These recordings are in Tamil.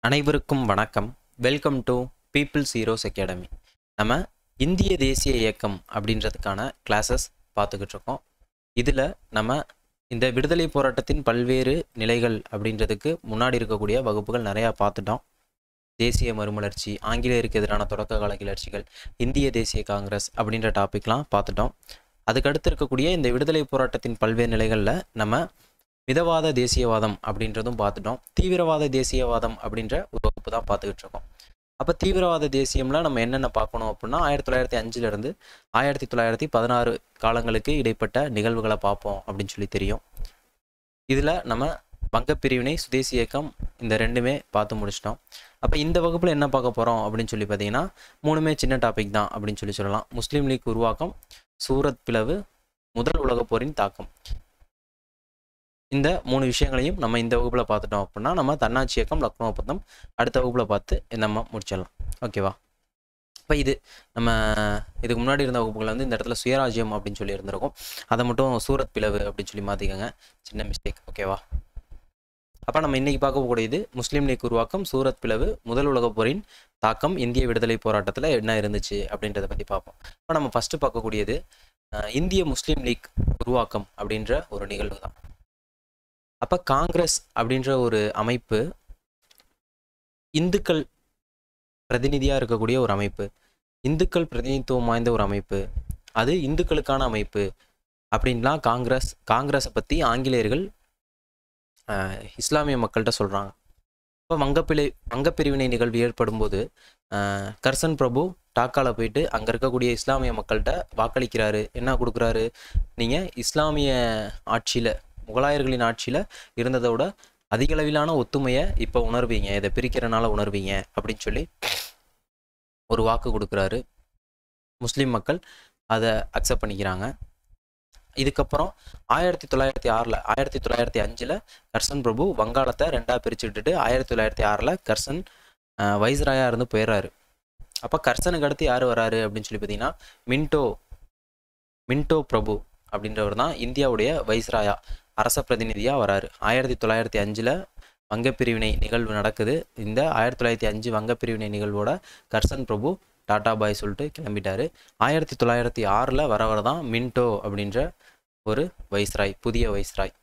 அனைவருக்கும் வணக்கம் welcome to people's heroes academy நம்ம இந்திய தேசிய இயக்கம் அப்படின்றதுக்கான கிளாஸஸ் பார்த்துக்கிட்டு இருக்கோம் இதில் நம்ம இந்த விடுதலை போராட்டத்தின் பல்வேறு நிலைகள் அப்படின்றதுக்கு முன்னாடி இருக்கக்கூடிய வகுப்புகள் நிறையா பார்த்துட்டோம் தேசிய மறுமலர்ச்சி ஆங்கிலேயருக்கு எதிரான தொடக்க கால கிளர்ச்சிகள் இந்திய தேசிய காங்கிரஸ் அப்படின்ற டாபிக்லாம் பார்த்துட்டோம் அதுக்கடுத்து இருக்கக்கூடிய இந்த விடுதலை போராட்டத்தின் பல்வேறு நிலைகளில் நம்ம மிதவாத தேசியவாதம் அப்படின்றதும் பார்த்துட்டோம் தீவிரவாத தேசியவாதம் அப்படின்ற ஒரு வகுப்பு தான் பார்த்துக்கிட்டு இருக்கோம் அப்போ தீவிரவாத தேசியம்ல நம்ம என்னென்ன பார்க்கணும் அப்படின்னா ஆயிரத்தி தொள்ளாயிரத்தி அஞ்சுலேருந்து ஆயிரத்தி தொள்ளாயிரத்தி பதினாறு காலங்களுக்கு இடைப்பட்ட நிகழ்வுகளை பார்ப்போம் அப்படின்னு சொல்லி தெரியும் இதில் நம்ம வங்கப்பிரிவினை சுதேசி இயக்கம் இந்த ரெண்டுமே பார்த்து முடிச்சிட்டோம் அப்போ இந்த வகுப்பில் என்ன பார்க்க போகிறோம் அப்படின்னு சொல்லி பார்த்தீங்கன்னா மூணுமே சின்ன டாபிக் தான் அப்படின்னு சொல்லி சொல்லலாம் முஸ்லீம் லீக் உருவாக்கம் சூரத் பிளவு முதல் உலகப் போரின் தாக்கம் இந்த மூணு விஷயங்களையும் நம்ம இந்த வகுப்பில் பார்த்துட்டோம் அப்படின்னா நம்ம தன்னாட்சி இயக்கம் லக்னோ ஒப்பந்தம் அடுத்த வகுப்பில் பார்த்து நம்ம முடிச்சிடலாம் ஓகேவா இப்போ இது நம்ம இதுக்கு முன்னாடி இருந்த வகுப்புகள் வந்து இந்த இடத்துல சுயராஜ்யம் அப்படின்னு சொல்லி இருந்திருக்கும் அதை மட்டும் சூரத் பிளவு அப்படின்னு சொல்லி மாற்றிக்கோங்க சின்ன மிஸ்டேக் ஓகேவா அப்போ நம்ம இன்றைக்கி பார்க்க போக்கூடியது முஸ்லீம் லீக் உருவாக்கம் சூரத் பிளவு முதல் உலகப் போரின் தாக்கம் இந்திய விடுதலை போராட்டத்தில் என்ன இருந்துச்சு அப்படின்றத பற்றி பார்ப்போம் இப்போ நம்ம ஃபஸ்ட்டு பார்க்கக்கூடியது அஹ், இந்திய முஸ்லீம் லீக் உருவாக்கம் அப்படின்ற ஒரு நிகழ்வு தான் அப்போ காங்கிரஸ் அப்படின்ற ஒரு அமைப்பு இந்துக்கள் பிரதிநிதியாக இருக்கக்கூடிய ஒரு அமைப்பு இந்துக்கள் பிரதிநிதித்துவம் வாய்ந்த ஒரு அமைப்பு அது இந்துக்களுக்கான அமைப்பு அப்படின்லாம் காங்கிரஸ் காங்கிரஸை பற்றி ஆங்கிலேயர்கள் ஆஹ், இஸ்லாமிய மக்கள்கிட்ட சொல்கிறாங்க இப்போ வங்கப்பிளை வங்கப்பிரிவினை நிகழ்வு ஏற்படும் போது ஆஹ், கர்சன் பிரபு டாக்கால போயிட்டு அங்கே இருக்கக்கூடிய இஸ்லாமிய மக்கள்கிட்ட வாக்களிக்கிறாரு என்ன கொடுக்குறாரு நீங்கள் இஸ்லாமிய ஆட்சியில் முகலாயர்களின் ஆட்சியில் இருந்ததை விட அதிக அளவிலான ஒத்துமையை இப்போ உணர்வீங்க இதை பிரிக்கிறனால உணர்வீங்க அப்படின்னு சொல்லி ஒரு வாக்கு கொடுக்குறாரு முஸ்லீம் மக்கள் அதை அக்செப்ட் பண்ணிக்கிறாங்க இதுக்கப்புறம் ஆயிரத்தி தொள்ளாயிரத்தி ஆறில் ஆயிரத்தி தொள்ளாயிரத்தி அஞ்சில் கர்சன் பிரபு வங்காளத்தை ரெண்டாக பிரித்து விட்டுட்டு ஆயிரத்தி தொள்ளாயிரத்தி ஆறில் கர்சன் அஹ், வைஸ்ராயா இருந்து போயிடுறாரு அப்போ கர்சனுக்கு அடுத்து யார் வராரு அப்படின்னு சொல்லி பார்த்தீங்கன்னா மின்டோ மின்டோ பிரபு அப்படின்றவர் தான் இந்தியாவுடைய வைஸ்ராயா அரச பிரதிநிதியாக வராரு ஆயிரத்தி தொள்ளாயிரத்தி அஞ்சில் வங்கப்பிரிவினை நிகழ்வு நடக்குது இந்த ஆயிரத்தி தொள்ளாயிரத்தி அஞ்சு வங்கப்பிரிவினை நிகழ்வோட கர்சன் பிரபு டாடா பாய் சொல்லிட்டு கிளம்பிட்டாரு ஆயிரத்தி தொள்ளாயிரத்தி ஆறில் வரவர் தான் மின்டோ அப்படின்ற ஒரு வைஸ்ராய் புதிய வைஸ்ராய்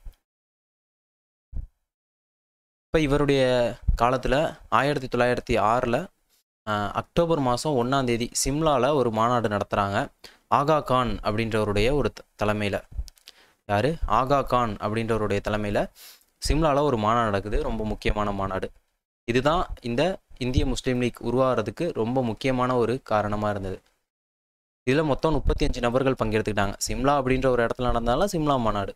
இப்போ இவருடைய காலத்தில் ஆயிரத்தி தொள்ளாயிரத்தி ஆறில் அக்டோபர் மாதம் ஒன்றாம் தேதி சிம்லாவில் ஒரு மாநாடு நடத்துகிறாங்க ஆகா கான் அப்படின்றவருடைய ஒரு தலைமையில் யார் ஆகா கான் அப்படின்றவருடைய தலைமையில் சிம்லாவில் ஒரு மாநாடு நடக்குது ரொம்ப முக்கியமான மாநாடு இதுதான் இந்த இந்திய முஸ்லீம் லீக் உருவாகிறதுக்கு ரொம்ப முக்கியமான ஒரு காரணமாக இருந்தது இதில் மொத்தம் முப்பத்தி அஞ்சு நபர்கள் பங்கெடுத்துக்கிட்டாங்க சிம்லா அப்படின்ற ஒரு இடத்துல நடந்தாலும் சிம்லா மாநாடு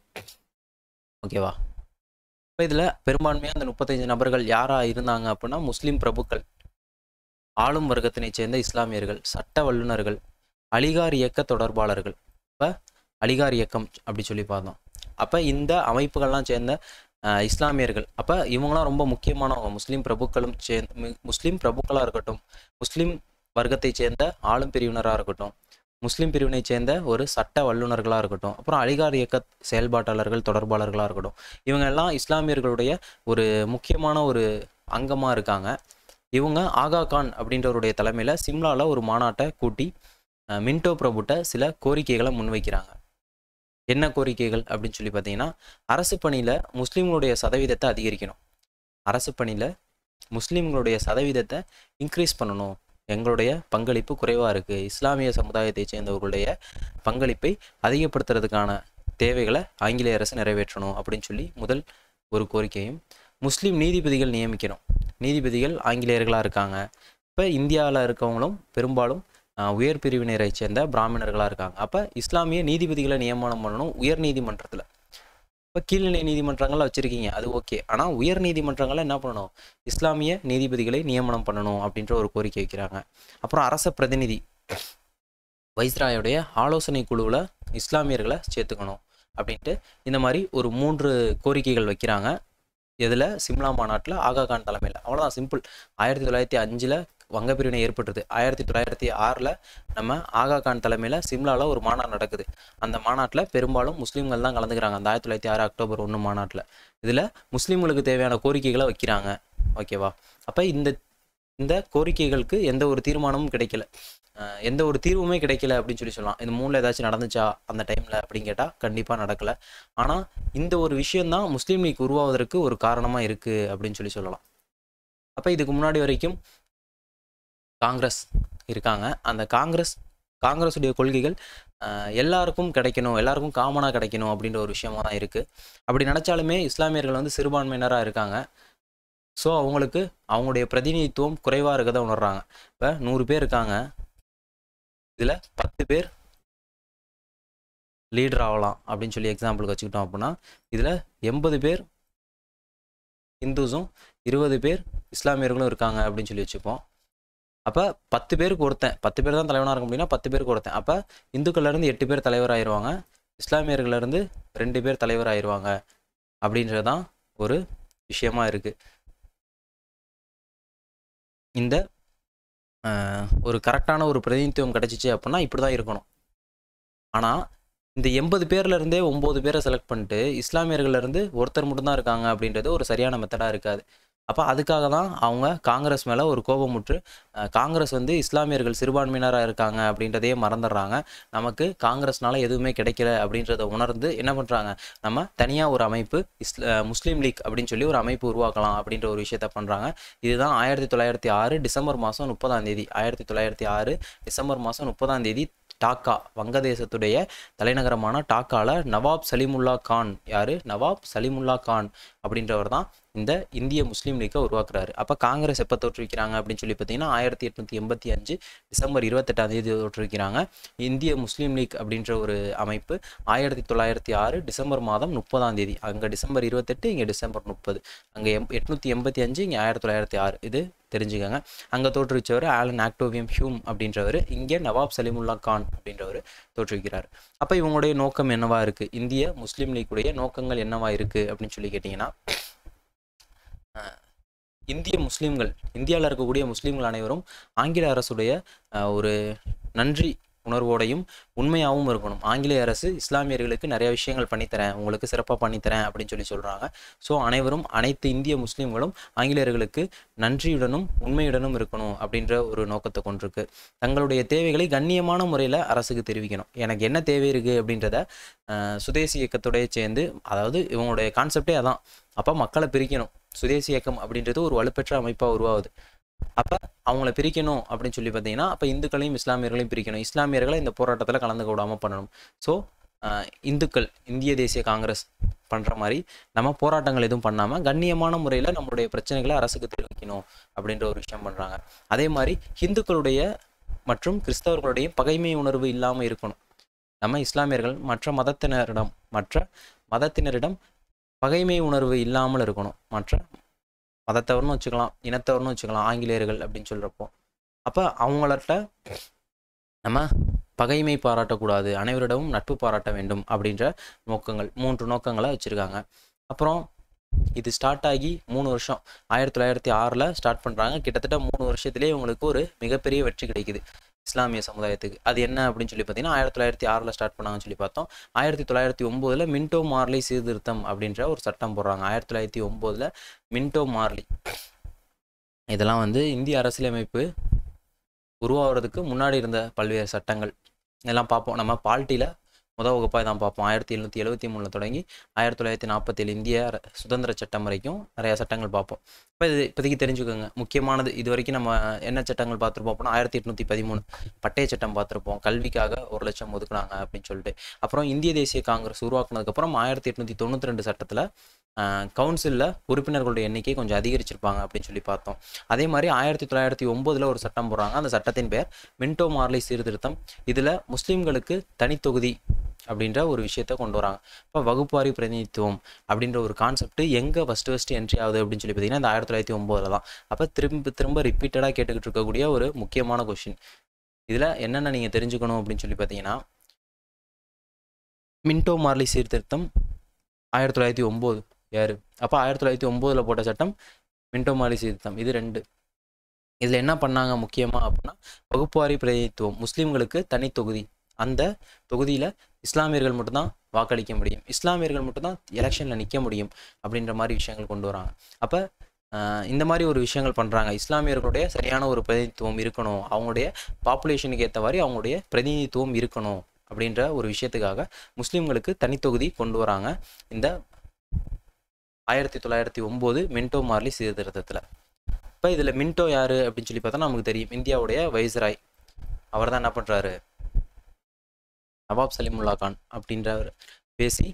ஓகேவா இப்போ இதில் பெரும்பான்மையாக அந்த முப்பத்தஞ்சு நபர்கள் யாராக இருந்தாங்க அப்படின்னா முஸ்லீம் பிரபுக்கள் ஆளும் வர்க்கத்தினைச் சேர்ந்த இஸ்லாமியர்கள் சட்ட வல்லுநர்கள் அலிகார் இயக்க தொடர்பாளர்கள் இப்போ அலிகார் இயக்கம் அப்படி சொல்லி பார்த்தோம் அப்போ இந்த அமைப்புகள்லாம் சேர்ந்த அஹ், இஸ்லாமியர்கள் அப்போ இவங்களாம் ரொம்ப முக்கியமானவங்க முஸ்லீம் பிரபுக்களும் சே மு- முஸ்லீம் பிரபுக்களாக இருக்கட்டும் முஸ்லீம் வர்க்கத்தைச் சேர்ந்த ஆளும் பிரிவினராக இருக்கட்டும் முஸ்லீம் பிரிவினைச் சேர்ந்த ஒரு சட்ட வல்லுநர்களாக இருக்கட்டும் அப்புறம் அலிகார் இயக்க செயல்பாட்டாளர்கள் தொடர்பாளர்களாக இருக்கட்டும் இவங்க எல்லாம் இஸ்லாமியர்களுடைய ஒரு முக்கியமான ஒரு அங்கமாக இருக்காங்க இவங்க ஆகா கான் அப்படின்றவருடைய தலைமையில் சிம்லாவில் ஒரு மாநாட்டை கூட்டி அஹ், மின்டோ பிரபுட்ட சில கோரிக்கைகளை முன்வைக்கிறாங்க என்ன கோரிக்கைகள் அப்படின்னு சொல்லி பார்த்தீங்கன்னா அரசு பணியில் முஸ்லீம்களுடைய சதவீதத்தை அதிகரிக்கணும் அரசு பணியில் முஸ்லீம்களுடைய சதவீதத்தை இன்க்ரீஸ் பண்ணணும் எங்களுடைய பங்களிப்பு குறைவாக இருக்குது இஸ்லாமிய சமுதாயத்தை சேர்ந்தவர்களுடைய பங்களிப்பை அதிகப்படுத்துறதுக்கான தேவைகளை ஆங்கிலேய அரசு நிறைவேற்றணும் அப்படின்னு சொல்லி முதல் ஒரு கோரிக்கையும் முஸ்லீம் நீதிபதிகள் நியமிக்கணும் நீதிபதிகள் ஆங்கிலேயர்களாக இருக்காங்க இப்போ இந்தியாவில் இருக்கவங்களும் பெரும்பாலும் ஆஹ், உயர் பிரிவினரை சேர்ந்த பிராமணர்களாக இருக்காங்க அப்போ இஸ்லாமிய நீதிபதிகளை நியமனம் பண்ணணும் உயர் நீதிமன்றத்தில் இப்போ கீழ்நிலை நீதிமன்றங்கள்லாம் வச்சுருக்கீங்க அது ஓகே ஆனால் உயர் நீதிமன்றங்களை என்ன பண்ணணும் இஸ்லாமிய நீதிபதிகளை நியமனம் பண்ணணும் அப்படின்ற ஒரு கோரிக்கை வைக்கிறாங்க அப்புறம் அரச பிரதிநிதி வைஸ்ராயோடைய ஆலோசனை குழுவில் இஸ்லாமியர்களை சேர்த்துக்கணும் அப்படின்ட்டு இந்த மாதிரி ஒரு மூன்று கோரிக்கைகள் வைக்கிறாங்க இதில் சிம்லா மாநாட்டில் ஆகா கான் தலைமையில் அவ்வளோதான் சிம்பிள் ஆயிரத்தி தொள்ளாயிரத்தி அஞ்சில் வங்கப்பிரிவினை ஏற்பட்டது ஆயிரத்தி தொள்ளாயிரத்தி ஆறில் நம்ம ஆகா கான் தலைமையில் சிம்லாவில் ஒரு மாநாடு நடக்குது அந்த மாநாட்டில் பெரும்பாலும் முஸ்லீம்கள் தான் கலந்துக்கிறாங்க அந்த ஆயிரத்தி தொள்ளாயிரத்தி ஆறு அக்டோபர் ஒன்று மாநாட்டில் இதில் முஸ்லீம்களுக்கு தேவையான கோரிக்கைகளை வைக்கிறாங்க ஓகேவா அப்போ இந்த இந்த கோரிக்கைகளுக்கு எந்த ஒரு தீர்மானமும் கிடைக்கல அஹ் எந்த ஒரு தீர்வுமே கிடைக்கல அப்படின்னு சொல்லி சொல்லலாம் இந்த மூணில் ஏதாச்சும் நடந்துச்சா அந்த டைமில் அப்படின்னு கேட்டால் கண்டிப்பாக நடக்கலை ஆனால் இந்த ஒரு விஷயந்தான் முஸ்லீம் லீக் உருவாவதற்கு ஒரு காரணமாக இருக்குது அப்படின்னு சொல்லி சொல்லலாம் அப்போ இதுக்கு முன்னாடி வரைக்கும் காங்கிரஸ் இருக்காங்க அந்த காங்கிரஸ் காங்கிரஸுடைய கொள்கைகள் அஹ், எல்லாருக்கும் கிடைக்கணும் எல்லாருக்கும் காமனாக கிடைக்கணும் அப்படின்ற ஒரு விஷயமா தான் இருக்குது அப்படி நினச்சாலுமே இஸ்லாமியர்கள் வந்து சிறுபான்மையினராக இருக்காங்க ஸோ அவங்களுக்கு அவங்களுடைய பிரதிநிதித்துவம் குறைவாக இருக்கதை உணர்றாங்க இப்போ நூறு பேர் இருக்காங்க இதில் பத்து பேர் லீடர் ஆகலாம் அப்படின்னு சொல்லி எக்ஸாம்பிளுக்கு வச்சுக்கிட்டோம் அப்படின்னா இதில் எண்பது பேர் இந்துஸும் இருபது பேர் இஸ்லாமியர்களும் இருக்காங்க அப்படின்னு சொல்லி வச்சுப்போம் அப்போ பத்து பேருக்கு ஒருத்தன் பத்து பேர் தான் தலைவனாக இருக்க முடியும்னா பத்து பேருக்கு ஒருத்தன் அப்போ இந்துக்கள்லேருந்து எட்டு பேர் தலைவர் ஆயிடுவாங்க இஸ்லாமியர்கள்லேருந்து ரெண்டு பேர் தலைவர் ஆயிடுவாங்க அப்படின்றது தான் ஒரு விஷயமா இருக்குது இந்த ஆஹ், ஒரு கரெக்டான ஒரு பிரதிநிதித்துவம் கிடச்சிச்சு அப்படின்னா இப்படி தான் இருக்கணும் ஆனால் இந்த எண்பது பேர்ல இருந்தே ஒம்பது பேரை செலக்ட் பண்ணிட்டு இஸ்லாமியர்கள்ல இருந்து ஒருத்தர் மட்டும்தான் இருக்காங்க அப்படின்றது ஒரு சரியான மெத்தடாக இருக்காது அப்போ அதுக்காக தான் அவங்க காங்கிரஸ் மேலே ஒரு கோபமுற்று அஹ், காங்கிரஸ் வந்து இஸ்லாமியர்கள் சிறுபான்மையினராக இருக்காங்க அப்படின்றதையே மறந்துடுறாங்க நமக்கு காங்கிரஸ்னால எதுவுமே கிடைக்கல அப்படின்றத உணர்ந்து என்ன பண்ணுறாங்க நம்ம தனியாக ஒரு அமைப்பு இஸ்ல முஸ்லீம் லீக் அப்படின்னு சொல்லி ஒரு அமைப்பு உருவாக்கலாம் அப்படின்ற ஒரு விஷயத்த பண்ணுறாங்க இதுதான் ஆயிரத்தி தொள்ளாயிரத்தி ஆறு டிசம்பர் மாதம் முப்பதாம் தேதி ஆயிரத்தி தொள்ளாயிரத்தி ஆறு டிசம்பர் மாதம் முப்பதாம் தேதி டாக்கா வங்கதேசத்துடைய தலைநகரமான டாக்கால நவாப் சலீமுல்லா கான் யாரு நவாப் சலீமுல்லா கான் அப்படின்றவர் தான் இந்த இந்திய முஸ்லீம் லீக்கை உருவாக்குறாரு அப்போ காங்கிரஸ் எப்போ தோற்றுவிக்கிறாங்க அப்படின்னு சொல்லி பார்த்தீங்கன்னா ஆயிரத்தி எட்நூற்றி எண்பத்தி அஞ்சு டிசம்பர் இருபத்தெட்டாம் தேதி தோற்றுவிக்கிறாங்க இந்திய முஸ்லீம் லீக் அப்படின்ற ஒரு அமைப்பு ஆயிரத்தி தொள்ளாயிரத்தி ஆறு டிசம்பர் மாதம் முப்பதாம் தேதி அங்கே டிசம்பர் இருபத்தெட்டு இங்கே டிசம்பர் முப்பது அங்கே எம் எட்நூற்றி எண்பத்தி அஞ்சு இங்கே ஆயிரத்தி தொள்ளாயிரத்தி ஆறு இது தெரிஞ்சுக்கோங்க அங்கே தோற்றுவிச்சவர் ஆலன் ஆக்டோவியம் ஹியூம் அப்படின்றவர் இங்கே நவாப் சலீமுல்லா கான் அப்படின்றவர் தோற்றுவிக்கிறார் அப்போ இவங்களுடைய நோக்கம் என்னவா இருக்குது இந்திய முஸ்லீம் லீக்குடைய நோக்கங்கள் என்னவா இருக்குது அப்படின்னு சொல்லி கேட்டிங்கன்னா அஹ், இந்திய முஸ்லீம்கள் இந்தியாவில் இருக்கக்கூடிய முஸ்லீம்கள் அனைவரும் ஆங்கில அரசுடைய அஹ், ஒரு நன்றி உணர்வோடையும் உண்மையாகவும் இருக்கணும் ஆங்கிலேய அரசு இஸ்லாமியர்களுக்கு நிறைய விஷயங்கள் பண்ணித்தரேன் உங்களுக்கு சிறப்பாக பண்ணித்தரேன் அப்படின்னு சொல்லி சொல்கிறாங்க ஸோ அனைவரும் அனைத்து இந்திய முஸ்லீம்களும் ஆங்கிலேயர்களுக்கு நன்றியுடனும் உண்மையுடனும் இருக்கணும் அப்படின்ற ஒரு நோக்கத்தை கொண்டிருக்கு தங்களுடைய தேவைகளை கண்ணியமான முறையில் அரசுக்கு தெரிவிக்கணும் எனக்கு என்ன தேவை இருக்குது அப்படின்றத அஹ், சுதேசி இயக்கத்தோடய சேர்ந்து அதாவது இவங்களுடைய கான்செப்டே அதான் அப்போ மக்களை பிரிக்கணும் சுதேசி இயக்கம் அப்படின்றது ஒரு வலுப்பெற்ற அமைப்பாக உருவாகுது அப்போ அவங்கள பிரிக்கணும் அப்படின்னு சொல்லி பார்த்தீங்கன்னா அப்போ இந்துக்களையும் இஸ்லாமியர்களையும் பிரிக்கணும் இஸ்லாமியர்களை இந்த போராட்டத்தில் கலந்துக்க விடாமல் பண்ணணும் ஸோ இந்துக்கள் இந்திய தேசிய காங்கிரஸ் பண்ணுற மாதிரி நம்ம போராட்டங்கள் எதுவும் பண்ணாமல் கண்ணியமான முறையில் நம்மளுடைய பிரச்சனைகளை அரசுக்கு தெரிவிக்கணும் அப்படின்ற ஒரு விஷயம் பண்ணுறாங்க அதே மாதிரி இந்துக்களுடைய மற்றும் கிறிஸ்தவர்களுடைய பகைமை உணர்வு இல்லாமல் இருக்கணும் நம்ம இஸ்லாமியர்கள் மற்ற மதத்தினரிடம் மற்ற மதத்தினரிடம் பகைமை உணர்வு இல்லாமல் இருக்கணும் மற்ற மதத்தவர்னு வச்சுக்கலாம் இனத்தவர்னு வச்சுக்கலாம் ஆங்கிலேயர்கள் அப்படின்னு சொல்கிறப்போ அப்போ அவங்கள்ட்ட நம்ம பகைமை பாராட்டக்கூடாது அனைவரிடமும் நட்பு பாராட்ட வேண்டும் அப்படின்ற நோக்கங்கள் மூன்று நோக்கங்களை வச்சுருக்காங்க அப்புறம் இது ஸ்டார்ட் ஆகி மூணு வருஷம் ஆயிரத்தி தொள்ளாயிரத்தி ஆறில் ஸ்டார்ட் பண்ணுறாங்க கிட்டத்தட்ட மூணு வருஷத்துலேயே இவங்களுக்கு ஒரு மிகப்பெரிய வெற்றி கிடைக்குது இஸ்லாமிய சமுதாயத்துக்கு அது என்ன அப்படின்னு சொல்லி பார்த்தீங்கன்னா ஆயிரத்தி தொள்ளாயிரத்தி ஆறில் ஸ்டார்ட் பண்ணாங்கன்னு சொல்லி பார்த்தோம் ஆயிரத்தி தொள்ளாயிரத்தி ஒம்போதில் மின்டோ மார்லி சீர்திருத்தம் அப்படின்ற ஒரு சட்டம் போடுறாங்க ஆயிரத்தி தொள்ளாயிரத்தி ஒம்போதில் மின்டோ மார்லி இதெல்லாம் வந்து இந்திய அரசியலமைப்பு உருவாகிறதுக்கு முன்னாடி இருந்த பல்வேறு சட்டங்கள் இதெல்லாம் பார்ப்போம் நம்ம பால்ட்டியில் முதல் வகுப்பாக தான் பார்ப்போம் ஆயிரத்தி எழுநூற்றி எழுபத்தி மூணில் தொடங்கி ஆயிரத்தி தொள்ளாயிரத்தி நாற்பத்தேழு இந்திய அர- சுதந்திர சட்டம் வரைக்கும் நிறையா சட்டங்கள் பார்ப்போம் இப்போ இது இப்போதைக்கு தெரிஞ்சுக்கோங்க முக்கியமானது இது வரைக்கும் நம்ம என்ன சட்டங்கள் பார்த்துருப்போம் அப்படின்னா ஆயிரத்தி எட்நூற்றி பதிமூணு பட்டய சட்டம் பார்த்துருப்போம் கல்விக்காக ஒரு லட்சம் ஒதுக்குனாங்க அப்படின்னு சொல்லிட்டு அப்புறம் இந்திய தேசிய காங்கிரஸ் உருவாக்குனதுக்கப்புறம் ஆயிரத்தி எட்நூற்றி தொண்ணூற்றி ரெண்டு சட்டத்தில் கவுன்சிலில் உறுப்பினர்களுடைய எண்ணிக்கை கொஞ்சம் அதிகரிச்சிருப்பாங்க அப்படின்னு சொல்லி பார்த்தோம் அதே மாதிரி ஆயிரத்தி தொள்ளாயிரத்தி ஒம்போதில் ஒரு சட்டம் போடுறாங்க அந்த சட்டத்தின் பெயர் மின்டோ மார்லி சீர்திருத்தம் இதில் முஸ்லீம்களுக்கு தனித்தொகுதி அப்படின்ற ஒரு விஷயத்த கொண்டு வராங்க இப்போ வகுப்பாரி பிரதிநிதித்துவம் அப்படின்ற ஒரு கான்செப்ட் எங்கே ஃபஸ்ட்டு ஃபஸ்ட்டு என்ட்ரி ஆகுது அப்படின்னு சொல்லி பார்த்தீங்கன்னா இந்த ஆயிரத்தி தொள்ளாயிரத்தி ஒம்போதில் தான் அப்போ திரும்ப திரும்ப ரிப்பீட்டடாக கேட்டுக்கிட்டு இருக்கக்கூடிய ஒரு முக்கியமான கொஷின் இதில் என்னென்ன நீங்கள் தெரிஞ்சுக்கணும் அப்படின்னு சொல்லி பார்த்தீங்கன்னா மின்டோ மார்லி சீர்திருத்தம் ஆயிரத்தி தொள்ளாயிரத்தி ஒம்பது யார் அப்போ ஆயிரத்தி தொள்ளாயிரத்தி ஒம்போதில் போட்ட சட்டம் மின்டோ மார்லி சீர்திருத்தம் இது ரெண்டு இதில் என்ன பண்ணாங்க முக்கியமாக அப்படின்னா வகுப்புவாரி பிரதிநிதித்துவம் முஸ்லீம்களுக்கு தனி தொகுதி அந்த தொகுதியில் இஸ்லாமியர்கள் மட்டும்தான் வாக்களிக்க முடியும் இஸ்லாமியர்கள் மட்டும்தான் எலெக்ஷனில் நிற்க முடியும் அப்படின்ற மாதிரி விஷயங்கள் கொண்டு வராங்க அப்போ ஆஹ் இந்த மாதிரி ஒரு விஷயங்கள் பண்ணுறாங்க இஸ்லாமியர்களுடைய சரியான ஒரு பிரதிநிதித்துவம் இருக்கணும் அவங்களுடைய பாப்புலேஷனுக்கு ஏற்ற மாதிரி அவங்களுடைய பிரதிநிதித்துவம் இருக்கணும் அப்படின்ற ஒரு விஷயத்துக்காக முஸ்லீம்களுக்கு தனித்தொகுதி கொண்டு வராங்க இந்த ஆயிரத்தி தொள்ளாயிரத்தி ஒம்பது மின்டோ மார்லி சீர்திருத்தத்தில் இப்போ இதில் மின்டோ யார் அப்படின்னு சொல்லி பார்த்தா நமக்கு தெரியும் இந்தியாவுடைய வைஸ்ராய் அவர் தான் என்ன பண்ணுறாரு நவாப் சலீமுல்லா கான் அப்படின்றவர் பேசி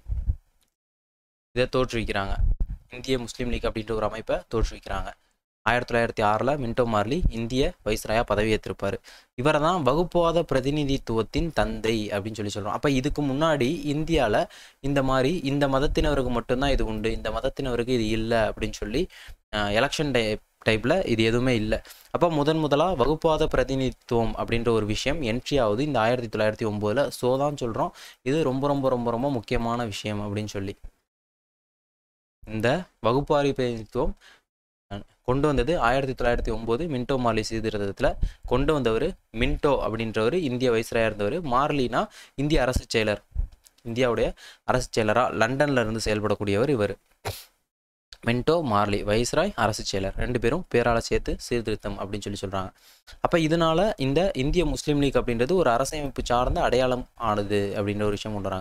இதை தோற்றுவிக்கிறாங்க இந்திய முஸ்லீம் லீக் அப்படின்ற ஒரு அமைப்பை தோற்றுவிக்கிறாங்க ஆயிரத்தி தொள்ளாயிரத்தி ஆறில் மின்டோ மார்லி இந்திய வைஸ்ராயா பதவியேற்றிருப்பார் இவரை தான் வகுப்புவாத பிரதிநிதித்துவத்தின் தந்தை அப்படின்னு சொல்லி சொல்கிறோம் அப்போ இதுக்கு முன்னாடி இந்தியாவில் இந்த மாதிரி இந்த மதத்தினருக்கு மட்டும்தான் இது உண்டு இந்த மதத்தினருக்கு இது இல்லை அப்படின்னு சொல்லி எலெக்ஷன் டை டைப்பில் இது எதுவுமே இல்லை அப்போ முதன் முதலாக வகுப்பாத பிரதிநிதித்துவம் அப்படின்ற ஒரு விஷயம் என்ட்ரி ஆகுது இந்த ஆயிரத்தி தொள்ளாயிரத்தி ஒம்போதில் ஸோ தான் சொல்கிறோம் இது ரொம்ப ரொம்ப ரொம்ப ரொம்ப முக்கியமான விஷயம் அப்படின்னு சொல்லி இந்த வகுப்பாரி பிரதிநிதித்துவம் அஹ், கொண்டு வந்தது ஆயிரத்தி தொள்ளாயிரத்தி ஒம்பது மின்டோ மார்லி சீர்திருத்தத்தில் கொண்டு வந்தவர் மின்டோ அப்படின்றவர் இந்திய வைஸ்ராயாக இருந்தவர் மார்லினா இந்திய அரசு செயலர் இந்தியாவுடைய அரசு செயலராக லண்டன்ல இருந்து செயல்படக்கூடியவர் இவர் மின்டோ மார்லி வைஸ்ராய் அரசு செயலர் ரெண்டு பேரும் பேரால சேர்த்து சீர்திருத்தம் அப்படின்னு சொல்லி சொல்கிறாங்க அப்போ இதனால இந்த இந்திய முஸ்லீம் லீக் அப்படின்றது ஒரு அரசமைப்பு சார்ந்த அடையாளம் ஆனது அப்படின்ற ஒரு விஷயம் கொண்டு வராங்க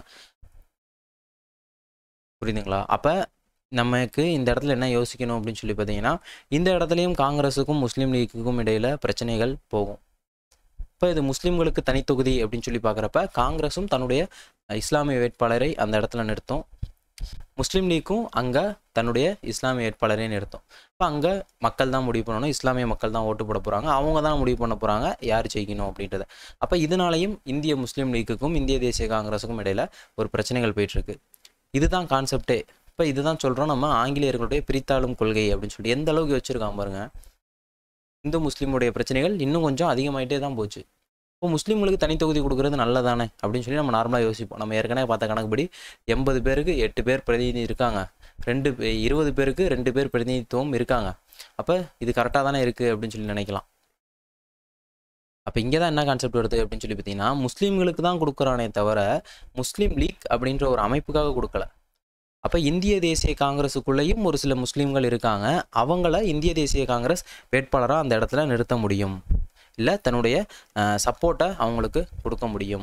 புரியுதுங்களா அப்போ நமக்கு இந்த இடத்துல என்ன யோசிக்கணும் அப்படின்னு சொல்லி பார்த்தீங்கன்னா இந்த இடத்துலையும் காங்கிரஸுக்கும் முஸ்லீம் லீக்குக்கும் இடையில பிரச்சனைகள் போகும் இப்போ இது முஸ்லீம்களுக்கு தனித்தொகுதி அப்படின்னு சொல்லி பார்க்குறப்ப காங்கிரஸும் தன்னுடைய இஸ்லாமிய வேட்பாளரை அந்த இடத்துல நிறுத்தும் முஸ்லீம் லீக்கும் அங்கே தன்னுடைய இஸ்லாமிய வேட்பாளரை நிறுத்தும் இப்போ அங்கே மக்கள் தான் முடிவு பண்ணணும் இஸ்லாமிய மக்கள் தான் ஓட்டு போட போகிறாங்க அவங்க தான் முடிவு பண்ண போகிறாங்க யார் ஜெயிக்கணும் அப்படின்றத அப்போ இதனாலையும் இந்திய முஸ்லீம் லீக்குக்கும் இந்திய தேசிய காங்கிரஸுக்கும் இடையில ஒரு பிரச்சனைகள் போயிட்டுருக்கு இதுதான் கான்செப்டே இப்போ இதுதான் சொல்கிறோம் நம்ம ஆங்கிலேயர்களுடைய பிரித்தாளும் கொள்கை அப்படின்னு சொல்லி எந்த அளவுக்கு வச்சுருக்காங்க பாருங்க இந்து முஸ்லீமுடைய பிரச்சனைகள் இன்னும் கொஞ்சம் அதிகமாயிட்டே தான் போச்சு இப்போ முஸ்லீம்களுக்கு தனி தொகுதி கொடுக்குறது நல்லதானே அப்படின்னு சொல்லி நம்ம நார்மலாக யோசிப்போம் நம்ம ஏற்கனவே பார்த்த கணக்குப்படி எண்பது பேருக்கு எட்டு பேர் பிரதிநிதி இருக்காங்க ரெண்டு பே- இருபது பேருக்கு ரெண்டு பேர் பிரதிநிதித்துவம் இருக்காங்க அப்போ இது கரெக்டாக தானே இருக்குது அப்படின்னு சொல்லி நினைக்கலாம் அப்போ இங்கே தான் என்ன கான்செப்ட் வருது அப்படின்னு சொல்லி பார்த்தீங்கன்னா முஸ்லீம்களுக்கு தான் கொடுக்குறானே தவிர முஸ்லீம் லீக் அப்படின்ற ஒரு அமைப்புக்காக கொடுக்கல அப்போ இந்திய தேசிய காங்கிரஸுக்குள்ளேயும் ஒரு சில முஸ்லீம்கள் இருக்காங்க அவங்கள இந்திய தேசிய காங்கிரஸ் வேட்பாளராக அந்த இடத்துல நிறுத்த முடியும் இல்லை தன்னுடைய சப்போர்ட்டை அவங்களுக்கு கொடுக்க முடியும்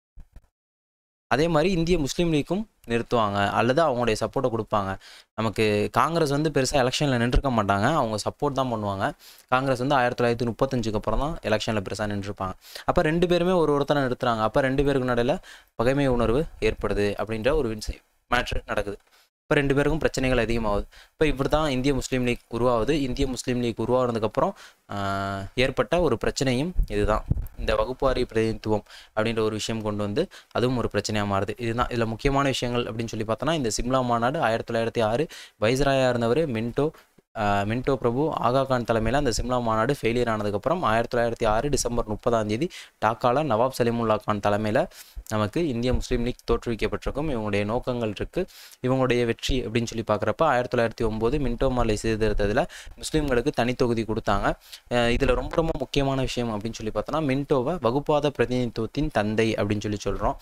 அதே மாதிரி இந்திய முஸ்லீம் லீக்கும் நிறுத்துவாங்க அல்லது அவங்களுடைய சப்போர்ட்டை கொடுப்பாங்க நமக்கு காங்கிரஸ் வந்து பெருசாக எலெக்ஷனில் நின்றுக்க மாட்டாங்க அவங்க சப்போர்ட் தான் பண்ணுவாங்க காங்கிரஸ் வந்து ஆயிரத்தி தொள்ளாயிரத்தி முப்பத்தஞ்சுக்கு அப்புறம் தான் எலெக்ஷனில் பெருசாக நின்றுருப்பாங்க அப்போ ரெண்டு பேருமே ஒரு ஒருத்தனை நிறுத்துறாங்க அப்போ ரெண்டு பேருக்கு நடுவில் பகைமை உணர்வு ஏற்படுது அப்படின்ற ஒரு மேட்ரு நடக்குது இப்போ ரெண்டு பேருக்கும் பிரச்சனைகள் அதிகமாகுது இப்போ இப்படி தான் இந்திய முஸ்லீம் லீக் உருவாகுது இந்திய முஸ்லீம் லீக் உருவானதுக்கப்புறம் ஆஹ், ஏற்பட்ட ஒரு பிரச்சனையும் இதுதான் இந்த வகுப்பாரி பிரதிநிதித்துவம் அப்படின்ற ஒரு விஷயம் கொண்டு வந்து அதுவும் ஒரு பிரச்சனையாக மாறுது இதுதான் இதில் முக்கியமான விஷயங்கள் அப்படின்னு சொல்லி பார்த்தோன்னா இந்த சிம்லா மாநாடு ஆயிரத்தி தொள்ளாயிரத்தி ஆறு வைஸ்ராயாக இருந்தவர் மின்டோ ஆஹ், மின்டோ பிரபு ஆகா கான் தலைமையில் அந்த சிம்லா மாநாடு ஃபெயிலியர் ஆனதுக்கப்புறம் ஆயிரத்தி தொள்ளாயிரத்தி ஆறு டிசம்பர் முப்பதாம் தேதி டாக்கால நவாப் சலீமுல்லா கான் தலைமையில் நமக்கு இந்திய முஸ்லீம் லீக் தோற்றுவிக்கப்பட்டிருக்கும் இவங்களுடைய நோக்கங்கள் இருக்குது இவங்களுடைய வெற்றி அப்படின்னு சொல்லி பார்க்குறப்ப ஆயிரத்தி தொள்ளாயிரத்தி ஒம்பது மின்டோ மாலை சீர்திருத்தத்தில் முஸ்லீம்களுக்கு தனித்தொகுதி கொடுத்தாங்க இதில் ரொம்ப ரொம்ப முக்கியமான விஷயம் அப்படின்னு சொல்லி பார்த்தோன்னா மின்டோவை வகுப்பாத பிரதிநிதித்துவத்தின் தந்தை அப்படின்னு சொல்லி சொல்கிறோம்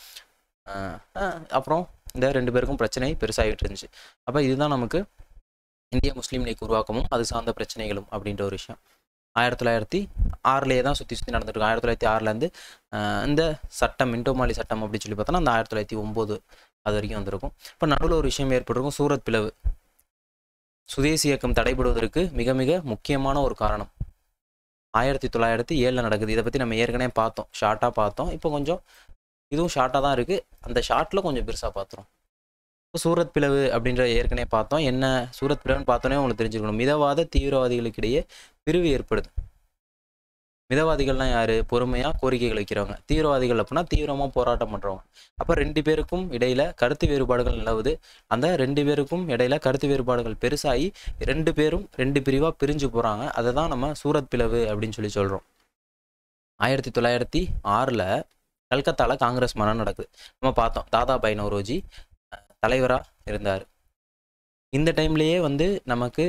அப்புறம் இந்த ரெண்டு பேருக்கும் பிரச்சனை பெருசாகிட்டு இருந்துச்சு அப்போ இதுதான் நமக்கு இந்திய முஸ்லீம் லீக் உருவாக்கமும் அது சார்ந்த பிரச்சனைகளும் அப்படின்ற ஒரு விஷயம் ஆயிரத்தி தொள்ளாயிரத்தி ஆறுலேயே தான் சுற்றி சுற்றி நடந்துருக்கு ஆயிரத்தி தொள்ளாயிரத்தி ஆறுலேருந்து இந்த சட்டம் மின்டோமாலி சட்டம் அப்படின்னு சொல்லி பார்த்தோன்னா அந்த ஆயிரத்தி தொள்ளாயிரத்தி ஒம்பது அது வரைக்கும் வந்திருக்கும் இப்போ நடுவில் ஒரு விஷயம் ஏற்பட்டிருக்கும் சூரத் பிளவு சுதேசி இயக்கம் தடைபடுவதற்கு மிக மிக முக்கியமான ஒரு காரணம் ஆயிரத்தி தொள்ளாயிரத்தி ஏழில் நடக்குது இதை பற்றி நம்ம ஏற்கனவே பார்த்தோம் ஷார்ட்டாக பார்த்தோம் இப்போ கொஞ்சம் இதுவும் ஷார்ட்டாக தான் இருக்குது அந்த ஷார்ட்டில் கொஞ்சம் பெருசாக பார்த்துரும் இப்போ சூரத் பிளவு அப்படின்ற ஏற்கனவே பார்த்தோம் என்ன சூரத் பிளவுன்னு பார்த்தோன்னே உங்களுக்கு தெரிஞ்சுக்கணும் மிதவாத தீவிரவாதிகளுக்கிடையே பிரிவு ஏற்படுது மிதவாதிகள்லாம் யார் பொறுமையாக கோரிக்கைகள் வைக்கிறவங்க தீவிரவாதிகள் அப்படின்னா தீவிரமாக போராட்டம் பண்ணுறவங்க அப்போ ரெண்டு பேருக்கும் இடையில கருத்து வேறுபாடுகள் நிலவுது அந்த ரெண்டு பேருக்கும் இடையில கருத்து வேறுபாடுகள் பெருசாகி ரெண்டு பேரும் ரெண்டு பிரிவாக பிரிஞ்சு போகிறாங்க அதை தான் நம்ம சூரத் பிளவு அப்படின்னு சொல்லி சொல்கிறோம் ஆயிரத்தி தொள்ளாயிரத்தி ஆறில் கல்கத்தாவில் காங்கிரஸ் மரணம் நடக்குது நம்ம பார்த்தோம் தாதாபாய் நவ்ரோஜி தலைவராக இருந்தார் இந்த டைம்லேயே வந்து நமக்கு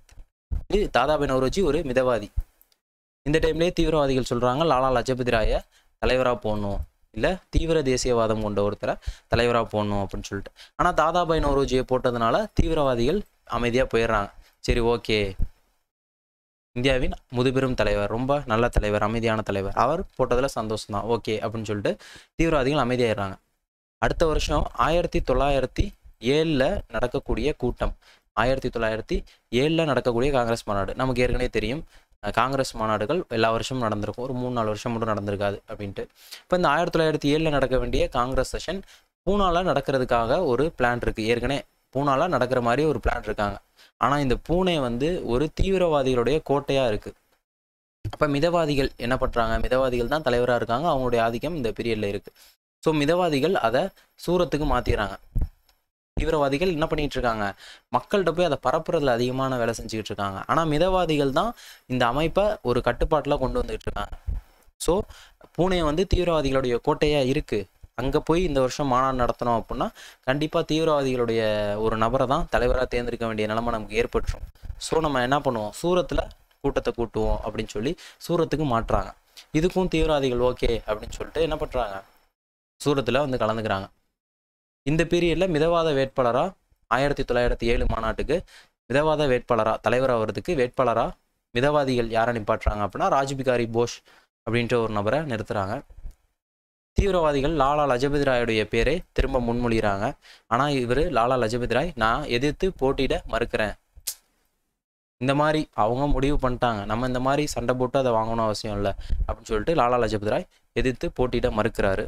இது தாதாபாய் நவ்ரோஜி ஒரு மிதவாதி இந்த டைம்லேயே தீவிரவாதிகள் சொல்கிறாங்க லாலா லஜபதி ராய தலைவராக போடணும் இல்லை தீவிர தேசியவாதம் கொண்ட ஒருத்தரை தலைவராக போடணும் அப்படின்னு சொல்லிட்டு ஆனால் தாதாபாய் நவ்ரோஜியை போட்டதுனால தீவிரவாதிகள் அமைதியாக போயிடுறாங்க சரி ஓகே இந்தியாவின் முதுபெரும் தலைவர் ரொம்ப நல்ல தலைவர் அமைதியான தலைவர் அவர் போட்டதில் சந்தோஷம் தான் ஓகே அப்படின்னு சொல்லிட்டு தீவிரவாதிகள் அமைதியாயிடுறாங்க அடுத்த வருஷம் ஆயிரத்தி தொள்ளாயிரத்தி ஏழில் நடக்கக்கூடிய கூட்டம் ஆயிரத்தி தொள்ளாயிரத்தி ஏழில் நடக்கக்கூடிய காங்கிரஸ் மாநாடு நமக்கு ஏற்கனவே தெரியும் அஹ், காங்கிரஸ் மாநாடுகள் எல்லா வருஷமும் நடந்திருக்கும் ஒரு மூணு நாலு வருஷம் மட்டும் நடந்திருக்காது அப்படின்ட்டு இப்போ இந்த ஆயிரத்தி தொள்ளாயிரத்தி ஏழில் நடக்க வேண்டிய காங்கிரஸ் செஷன் பூனாவில் நடக்கிறதுக்காக ஒரு பிளான் இருக்குது ஏற்கனவே பூனாவில் நடக்கிற மாதிரி ஒரு பிளான் இருக்காங்க ஆனால் இந்த பூனே வந்து ஒரு தீவிரவாதிகளுடைய கோட்டையாக இருக்குது அப்போ மிதவாதிகள் என்ன பண்ணுறாங்க மிதவாதிகள் தான் தலைவராக இருக்காங்க அவங்களுடைய ஆதிக்கம் இந்த பீரியடில் இருக்குது ஸோ மிதவாதிகள் அதை சூரத்துக்கு மாற்றிடுறாங்க தீவிரவாதிகள் என்ன பண்ணிட்டு இருக்காங்க மக்கள்கிட்ட போய் அதை பரப்புறதுல அதிகமான வேலை செஞ்சுக்கிட்டு இருக்காங்க ஆனால் மிதவாதிகள் தான் இந்த அமைப்பை ஒரு கட்டுப்பாட்டில் கொண்டு வந்துகிட்டு இருக்காங்க ஸோ பூனே வந்து தீவிரவாதிகளுடைய கோட்டையாக இருக்குது அங்கே போய் இந்த வருஷம் மாநாடு நடத்தணும் அப்படின்னா கண்டிப்பாக தீவிரவாதிகளுடைய ஒரு நபரை தான் தலைவராக தேர்ந்தெடுக்க வேண்டிய நிலைமை நமக்கு ஏற்பட்டுரும் ஸோ நம்ம என்ன பண்ணுவோம் சூரத்தில் கூட்டத்தை கூட்டுவோம் அப்படின்னு சொல்லி சூரத்துக்கு மாட்டுறாங்க இதுக்கும் தீவிரவாதிகள் ஓகே அப்படின்னு சொல்லிட்டு என்ன பண்ணுறாங்க சூரத்தில் வந்து கலந்துக்கிறாங்க இந்த பீரியடில் மிதவாத வேட்பாளராக ஆயிரத்தி தொள்ளாயிரத்தி ஏழு மாநாட்டுக்கு மிதவாத வேட்பாளராக தலைவராக வர்றதுக்கு வேட்பாளராக மிதவாதிகள் யாரை நிப்பாட்டுறாங்க அப்படின்னா ராஜ்பிகாரி போஸ் அப்படின்ற ஒரு நபரை நிறுத்துறாங்க தீவிரவாதிகள் லாலா லஜபதி ராயுடைய பேரை திரும்ப முன்மொழிகிறாங்க ஆனால் இவர் லாலா லஜபதி ராய் நான் எதிர்த்து போட்டியிட மறுக்கிறேன் இந்த மாதிரி அவங்க முடிவு பண்ணிட்டாங்க நம்ம இந்த மாதிரி சண்டை போட்டு அதை வாங்கணும் அவசியம் இல்லை அப்படின்னு சொல்லிட்டு லாலா லஜபதி ராய் எதிர்த்து போட்டியிட மறுக்கிறாரு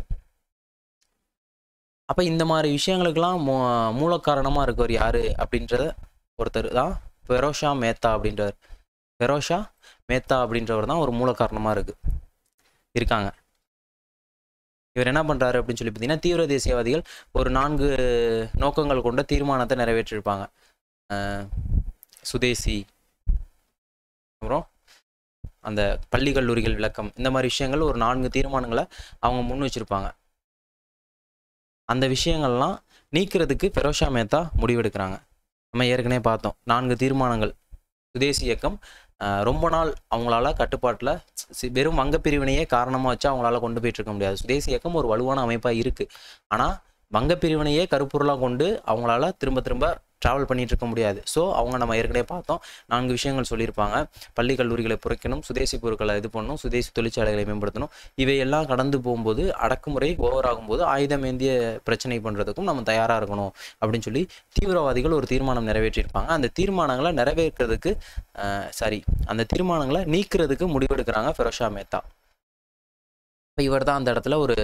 அப்போ இந்த மாதிரி விஷயங்களுக்கெல்லாம் மூ மூல காரணமாக இருக்கவர் யார் அப்படின்றத ஒருத்தர் தான் ஃபெரோஷா மேத்தா அப்படின்றவர் ஃபெரோஷா மேத்தா அப்படின்றவர் தான் ஒரு மூல காரணமாக இருக்கு இருக்காங்க இவர் என்ன பண்ணுறாரு அப்படின்னு சொல்லி பார்த்தீங்கன்னா தீவிர தேசியவாதிகள் ஒரு நான்கு நோக்கங்கள் கொண்ட தீர்மானத்தை நிறைவேற்றிருப்பாங்க அஹ், சுதேசி அப்புறம் அந்த பள்ளி கல்லூரிகள் விளக்கம் இந்த மாதிரி விஷயங்கள் ஒரு நான்கு தீர்மானங்களை அவங்க முன் வச்சிருப்பாங்க அந்த விஷயங்கள்லாம் நீக்கிறதுக்கு ஃபெரோஷா மேத்தா முடிவெடுக்கிறாங்க நம்ம ஏற்கனவே பார்த்தோம் நான்கு தீர்மானங்கள் சுதேசி இயக்கம் அஹ், ரொம்ப நாள் அவங்களால கட்டுப்பாட்டில் வெறும் வங்க பிரிவினையே காரணமாக வச்சு அவங்களால கொண்டு போயிட்டு இருக்க முடியாது சுதேசி இயக்கம் ஒரு வலுவான அமைப்பாக இருக்குது ஆனால் வங்க பிரிவினையே கருப்பொருளாக கொண்டு அவங்களால திரும்ப திரும்ப ட்ராவல் பண்ணிட்டு இருக்க முடியாது ஸோ அவங்க நம்ம ஏற்கனவே பார்த்தோம் நான்கு விஷயங்கள் சொல்லியிருப்பாங்க பள்ளி கல்லூரிகளை புரைக்கணும் சுதேசி பொருட்களை இது பண்ணணும் சுதேசி தொழிற்சாலைகளை மேம்படுத்தணும் இவையெல்லாம் கடந்து போகும்போது அடக்குமுறை ஓவர் ஆகும்போது ஆயுதம் ஏந்திய பிரச்சனை பண்ணுறதுக்கும் நம்ம தயாராக இருக்கணும் அப்படின்னு சொல்லி தீவிரவாதிகள் ஒரு தீர்மானம் நிறைவேற்றியிருப்பாங்க அந்த தீர்மானங்களை நிறைவேற்றுறதுக்கு சாரி அந்த தீர்மானங்களை நீக்கிறதுக்கு முடிவெடுக்கிறாங்க ஃபெரோஷா மேத்தா இப்போ இவர் தான் அந்த இடத்துல ஒரு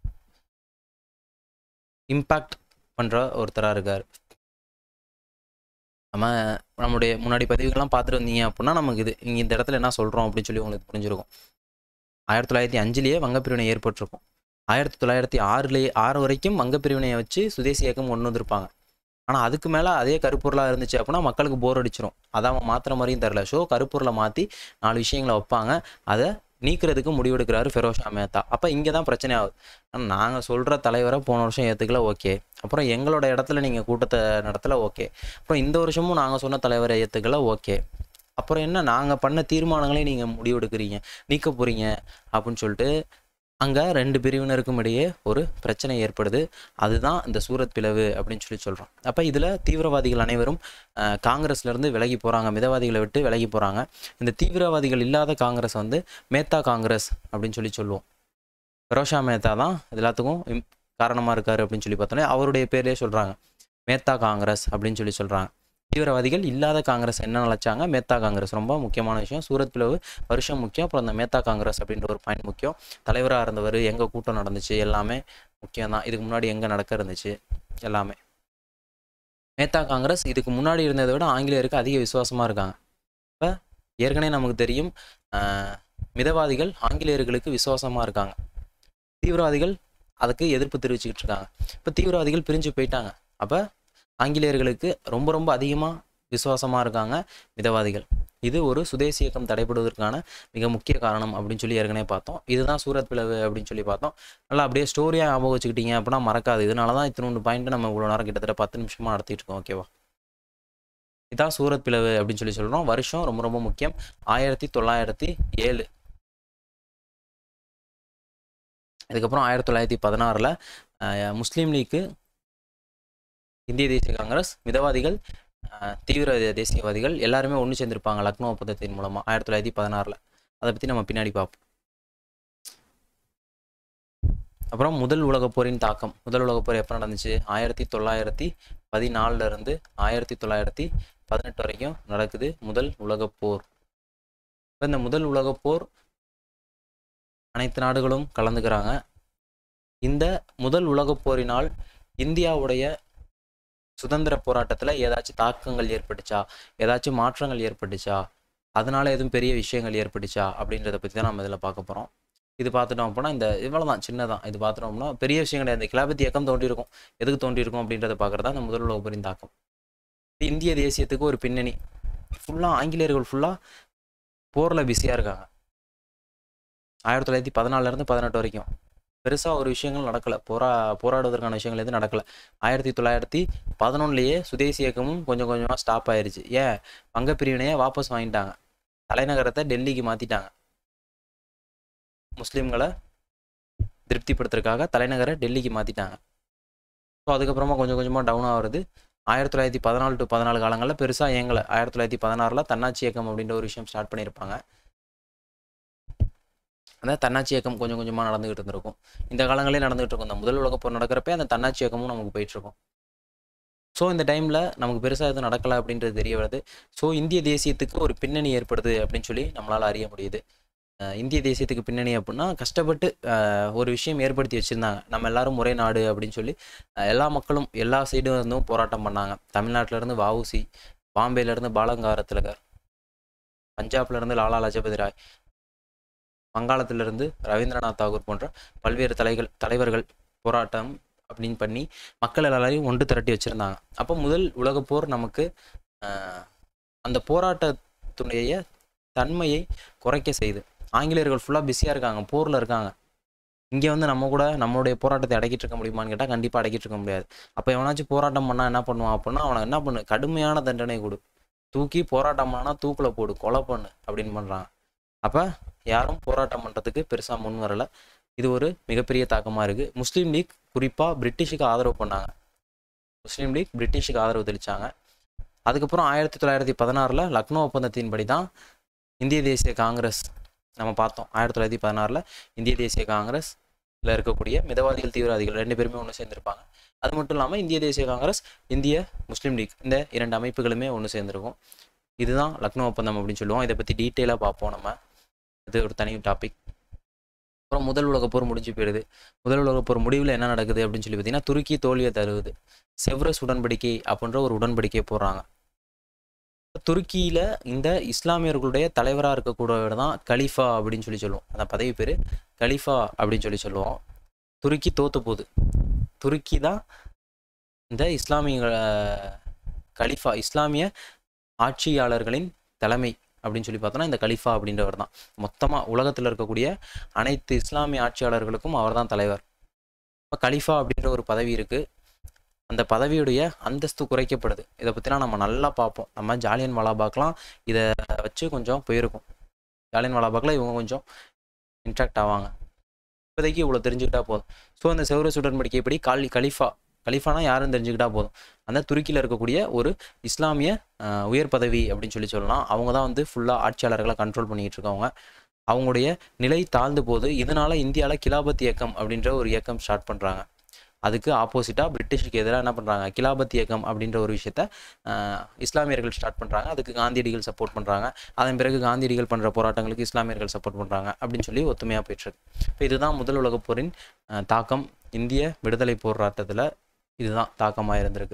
இம்பேக்ட் பண்ணுற ஒருத்தராக இருக்கார் நம்ம நம்மளுடைய முன்னாடி பதிவுகள்லாம் பார்த்துட்டு வந்தீங்க அப்படின்னா நமக்கு இது இங்கே இந்த இடத்துல என்ன சொல்கிறோம் அப்படின்னு சொல்லி உங்களுக்கு புரிஞ்சிருக்கும் ஆயிரத்தி தொள்ளாயிரத்தி அஞ்சுலேயே வங்கப்பிரிவினை ஏற்பட்டிருக்கும் ஆயிரத்தி தொள்ளாயிரத்தி ஆறுலேயே ஆறு வரைக்கும் வங்கப்பிரிவினையை வச்சு சுதேசி இயக்கம் கொண்டு வந்திருப்பாங்க ஆனால் அதுக்கு மேலே அதே கருப்பொருளாக இருந்துச்சு அப்படின்னா மக்களுக்கு போர் அடிச்சிரும் அதை அவன் மாற்றுற மாதிரியும் தெரில ஷோ கருப்பொருளை மாற்றி நாலு விஷயங்களை வைப்பாங்க அதை நீக்கிறதுக்கு முடிவெடுக்கிறாரு ஃபெரோஷா மேத்தா அப்போ இங்கே தான் பிரச்சனை ஆகுது நாங்கள் சொல்கிற தலைவரை போன வருஷம் ஏற்றுக்கல ஓகே அப்புறம் எங்களோட இடத்துல நீங்கள் கூட்டத்தை நடத்தல ஓகே அப்புறம் இந்த வருஷமும் நாங்கள் சொன்ன தலைவரை ஏற்றுக்கல ஓகே அப்புறம் என்ன நாங்கள் பண்ண தீர்மானங்களே நீங்கள் முடிவெடுக்கிறீங்க நீக்க போகிறீங்க அப்படின்னு சொல்லிட்டு அங்கே ரெண்டு பிரிவினருக்கும் இடையே ஒரு பிரச்சனை ஏற்படுது அதுதான் இந்த சூரத் பிளவு அப்படின்னு சொல்லி சொல்கிறோம் அப்போ இதில் தீவிரவாதிகள் அனைவரும் அஹ், காங்கிரஸ்லேருந்து விலகி போகிறாங்க மிதவாதிகளை விட்டு விலகி போகிறாங்க இந்த தீவிரவாதிகள் இல்லாத காங்கிரஸ் வந்து மேத்தா காங்கிரஸ் அப்படின்னு சொல்லி சொல்லுவோம் ஃபெரோஷா மேத்தா தான் இது எல்லாத்துக்கும் இம் காரணமாக இருக்காரு அப்படின்னு சொல்லி பார்த்தோன்னே அவருடைய பேர்லேயே சொல்கிறாங்க மேத்தா காங்கிரஸ் அப்படின்னு சொல்லி சொல்கிறாங்க தீவிரவாதிகள் இல்லாத காங்கிரஸ் என்ன நினச்சாங்க மேத்தா காங்கிரஸ் ரொம்ப முக்கியமான விஷயம் சூரத் பிளவு வருஷம் முக்கியம் அப்புறம் அந்த மேத்தா காங்கிரஸ் அப்படின்ற ஒரு பாயிண்ட் முக்கியம் தலைவராக இருந்தவர் எங்கே கூட்டம் நடந்துச்சு எல்லாமே முக்கியம் தான் இதுக்கு முன்னாடி எங்கே நடக்க இருந்துச்சு எல்லாமே மேத்தா காங்கிரஸ் இதுக்கு முன்னாடி இருந்ததை விட ஆங்கிலேயருக்கு அதிக விசுவாசமாக இருக்காங்க இப்போ ஏற்கனவே நமக்கு தெரியும் ஆஹ், மிதவாதிகள் ஆங்கிலேயர்களுக்கு விசுவாசமாக இருக்காங்க தீவிரவாதிகள் அதுக்கு எதிர்ப்பு தெரிவிச்சுக்கிட்டு இருக்காங்க இப்போ தீவிரவாதிகள் பிரிஞ்சு போயிட்டாங்க அப்போ ஆங்கிலேயர்களுக்கு ரொம்ப ரொம்ப அதிகமாக விசுவாசமாக இருக்காங்க மிதவாதிகள் இது ஒரு சுதேசி இயக்கம் தடைப்படுவதற்கான மிக முக்கிய காரணம் அப்படின்னு சொல்லி ஏற்கனவே பார்த்தோம் இதுதான் சூரத் பிளவு அப்படின்னு சொல்லி பார்த்தோம் நல்லா அப்படியே ஸ்டோரியாக ஞாபகம் வச்சுக்கிட்டீங்க அப்படின்னா மறக்காது இதனால தான் இத்தினொன்று பாயிண்ட் நம்ம இவ்வளோ நேரம் கிட்டத்தட்ட பத்து நிமிஷமாக நடத்திட்டு இருக்கோம் ஓகேவா இதான் சூரத் பிளவு அப்படின்னு சொல்லி சொல்கிறோம் வருஷம் ரொம்ப ரொம்ப முக்கியம் ஆயிரத்தி தொள்ளாயிரத்தி ஏழு இதுக்கப்புறம் ஆயிரத்தி தொள்ளாயிரத்தி பதினாறில் முஸ்லீம் லீக்கு இந்திய தேசிய காங்கிரஸ் மிதவாதிகள் அஹ், தீவிர தேசியவாதிகள் எல்லாருமே ஒன்று சேர்ந்திருப்பாங்க லக்னோ ஒப்பந்தத்தின் மூலமாக ஆயிரத்தி தொள்ளாயிரத்தி பதினாறில் அதை பற்றி நம்ம பின்னாடி பார்ப்போம் அப்புறம் முதல் உலகப் போரின் தாக்கம் முதல் உலகப் போர் எப்போ நடந்துச்சு ஆயிரத்தி தொள்ளாயிரத்தி பதினாலுல இருந்து ஆயிரத்தி தொள்ளாயிரத்தி பதினெட்டு வரைக்கும் நடக்குது முதல் உலகப் போர் இப்போ இந்த முதல் உலகப் போர் அனைத்து நாடுகளும் கலந்துக்கிறாங்க இந்த முதல் உலகப் போரினால் இந்தியாவுடைய சுதந்திர போராட்டத்தில் ஏதாச்சும் தாக்கங்கள் ஏற்பட்டுச்சா ஏதாச்சும் மாற்றங்கள் ஏற்பட்டுச்சா அதனால எதுவும் பெரிய விஷயங்கள் ஏற்பட்டுச்சா அப்படின்றத பற்றி தான் நம்ம இதில் பார்க்க போகிறோம் இது பார்த்துட்டோம் அப்படின்னா இந்த இவ்வளோ தான் சின்னதான் இது பார்த்துட்டோம்னா பெரிய விஷயம் கிடையாது இந்த கிளாபத்தி இயக்கம் தோன்றியிருக்கும் எதுக்கு தோன்றியிருக்கும் அப்படின்றத பார்க்குறதா இந்த முதல் உலகப் போரின் தாக்கம் இந்திய தேசியத்துக்கு ஒரு பின்னணி ஃபுல்லாக ஆங்கிலேயர்கள் ஃபுல்லாக போரில் பிஸியாக இருக்காங்க ஆயிரத்தி தொள்ளாயிரத்தி பதினாலிருந்து பதினெட்டு வரைக்கும் பெருசாக ஒரு விஷயங்கள் நடக்கலை போரா போராடுவதற்கான விஷயங்கள் எதுவும் நடக்கலை ஆயிரத்தி தொள்ளாயிரத்தி பதினொன்றுலேயே சுதேசி இயக்கமும் கொஞ்சம் கொஞ்சமாக ஸ்டாப் ஆயிருச்சு ஏன் வங்க பிரிவினையை வாபஸ் வாங்கிட்டாங்க தலைநகரத்தை டெல்லிக்கு மாற்றிட்டாங்க முஸ்லீம்களை திருப்திப்படுத்துறதுக்காக தலைநகரை டெல்லிக்கு மாற்றிட்டாங்க ஸோ அதுக்கப்புறமா கொஞ்சம் கொஞ்சமாக டவுன் ஆகுறது ஆயிரத்தி தொள்ளாயிரத்தி பதினாலு டு பதினாலு காலங்களில் பெருசாக இயங்கலை ஆயிரத்தி தொள்ளாயிரத்தி பதினாறில் தன்னாட்சி இயக்கம் அப்படின்ற ஒரு விஷயம் ஸ்டார்ட் பண்ணியிருப்பாங்க அந்த தன்னாட்சி இயக்கம் கொஞ்சம் கொஞ்சமாக நடந்துகிட்டு இருந்திருக்கும் இந்த காலங்களே நடந்துகிட்டு இருக்கும் இந்த முதல் உலகப் போர் நடக்கிறப்ப அந்த தன்னாட்சி இயக்கமும் நமக்கு போயிட்டுருக்கும் ஸோ இந்த டைமில் நமக்கு பெருசாக எதுவும் நடக்கலை அப்படின்றது தெரிய வருது ஸோ இந்திய தேசியத்துக்கு ஒரு பின்னணி ஏற்படுது அப்படின்னு சொல்லி நம்மளால் அறிய முடியுது அஹ் இந்திய தேசியத்துக்கு பின்னணி அப்படின்னா கஷ்டப்பட்டு அஹ், ஒரு விஷயம் ஏற்படுத்தி வச்சுருந்தாங்க நம்ம எல்லாரும் ஒரே நாடு அப்படின்னு சொல்லி அஹ், எல்லா மக்களும் எல்லா சைடும் இருந்தும் போராட்டம் பண்ணாங்க தமிழ்நாட்டிலேருந்து வஉசி பாம்பேலேருந்து பாலங்கார திலகர் பஞ்சாப்லேருந்து லாலா லஜபதி ராய் வங்காளத்திலிருந்து ரவீந்திரநாத் தாகூர் போன்ற பல்வேறு தலைகள் தலைவர்கள் போராட்டம் அப்படின்னு பண்ணி மக்கள் எல்லாரையும் ஒன்று திரட்டி வச்சுருந்தாங்க அப்போ முதல் உலகப் போர் நமக்கு ஆஹ், அந்த போராட்டத்துடைய தன்மையை குறைக்க செய்யுது ஆங்கிலேயர்கள் ஃபுல்லாக பிஸியாக இருக்காங்க போரில் இருக்காங்க இங்கே வந்து நம்ம கூட நம்மளுடைய போராட்டத்தை அடக்கிட்டு இருக்க முடியுமான்னு கேட்டால் கண்டிப்பாக அடக்கிட்டு இருக்க முடியாது அப்போ எவனாச்சும் போராட்டம் பண்ணால் என்ன பண்ணுவான் அப்படின்னா அவனை என்ன பண்ணு கடுமையான தண்டனை கொடு தூக்கி போராட்டம் பண்ணா தூக்கில் போடு கொலை பண்ணு அப்படின்னு பண்ணுறாங்க அப்போ யாரும் போராட்டம் பண்ணுறதுக்கு பெருசாக முன் வரல இது ஒரு மிகப்பெரிய தாக்கமாக இருக்குது முஸ்லீம் லீக் குறிப்பாக பிரிட்டிஷுக்கு ஆதரவு பண்ணாங்க முஸ்லீம் லீக் பிரிட்டிஷுக்கு ஆதரவு தெளித்தாங்க அதுக்கப்புறம் ஆயிரத்தி தொள்ளாயிரத்தி பதினாறில் லக்னோ ஒப்பந்தத்தின்படி தான் இந்திய தேசிய காங்கிரஸ் நம்ம பார்த்தோம் ஆயிரத்தி தொள்ளாயிரத்தி பதினாறில் இந்திய தேசிய காங்கிரஸில் இருக்கக்கூடிய மிதவாதிகள் தீவிரவாதிகள் ரெண்டு பேருமே ஒன்று சேர்ந்திருப்பாங்க அது மட்டும் இல்லாமல் இந்திய தேசிய காங்கிரஸ் இந்திய முஸ்லீம் லீக் இந்த இரண்டு அமைப்புகளுமே ஒன்று சேர்ந்திருக்கும் இதுதான் லக்னோ ஒப்பந்தம் அப்படின்னு சொல்லுவோம் இதை பற்றி டீட்டெயிலாக பார்ப்போம் நம்ம இது ஒரு தனி டாபிக் அப்புறம் முதல் உலகப் போர் முடிஞ்சு போயிடுது முதல் உலகப் போர் முடிவில் என்ன நடக்குது அப்படின்னு சொல்லி பார்த்தீங்கன்னா துருக்கி தோல்வியை தருவது செவ்ரஸ் உடன்படிக்கை அப்படின்ற ஒரு உடன்படிக்கையை போடுறாங்க துருக்கியில் இந்த இஸ்லாமியர்களுடைய தலைவராக இருக்கக்கூடியவர் தான் கலீஃபா அப்படின்னு சொல்லி சொல்லுவோம் அந்த பதவி பேர் கலீஃபா அப்படின்னு சொல்லி சொல்லுவோம் துருக்கி தோத்து போகுது துருக்கி தான் இந்த இஸ்லாமிய கலிஃபா இஸ்லாமிய ஆட்சியாளர்களின் தலைமை அப்படின்னு சொல்லி பார்த்தோன்னா இந்த கலிஃபா அப்படின்றவர் தான் மொத்தமாக உலகத்தில் இருக்கக்கூடிய அனைத்து இஸ்லாமிய ஆட்சியாளர்களுக்கும் அவர் தான் தலைவர் இப்போ கலிஃபா அப்படின்ற ஒரு பதவி இருக்குது அந்த பதவியுடைய அந்தஸ்து குறைக்கப்படுது இதை பற்றிலாம் நம்ம நல்லா பார்ப்போம் நம்ம ஜாலியன் வாலாபாக்லாம் இதை வச்சு கொஞ்சம் போயிருக்கும் ஜாலியன் வாலாபாக்கில் இவங்க கொஞ்சம் இன்ட்ராக்ட் ஆவாங்க இப்போதைக்கு இவ்வளோ தெரிஞ்சுக்கிட்டா போதும் ஸோ அந்த செவரஸ் உடன்படிக்கைப்படி காலி கலிஃபா கலிஃபானா யாருன்னு தெரிஞ்சுக்கிட்டா போதும் அந்த துருக்கியில் இருக்கக்கூடிய ஒரு இஸ்லாமிய அஹ், உயர் பதவி அப்படின்னு சொல்லி சொல்லலாம் அவங்க தான் வந்து ஃபுல்லாக ஆட்சியாளர்களை கண்ட்ரோல் பண்ணிக்கிட்டு இருக்கவங்க அவங்களுடைய நிலை தாழ்ந்து போகுது இதனால இந்தியாவில் கிலாபத் இயக்கம் அப்படின்ற ஒரு இயக்கம் ஸ்டார்ட் பண்ணுறாங்க அதுக்கு ஆப்போசிட்டாக பிரிட்டிஷுக்கு எதிராக என்ன பண்ணுறாங்க கிலாபத் இயக்கம் அப்படின்ற ஒரு விஷயத்த அஹ், இஸ்லாமியர்கள் ஸ்டார்ட் பண்ணுறாங்க அதுக்கு காந்தியடிகள் சப்போர்ட் பண்ணுறாங்க அதன் பிறகு காந்தியடிகள் பண்ணுற போராட்டங்களுக்கு இஸ்லாமியர்கள் சப்போர்ட் பண்ணுறாங்க அப்படின்னு சொல்லி ஒத்துமையாக போயிட்டுருக்கு இப்போ இதுதான் முதல் உலகப் போரின் அஹ், தாக்கம் இந்திய விடுதலை போராட்டத்தில் இதுதான் தாக்கமாக இருந்திருக்கு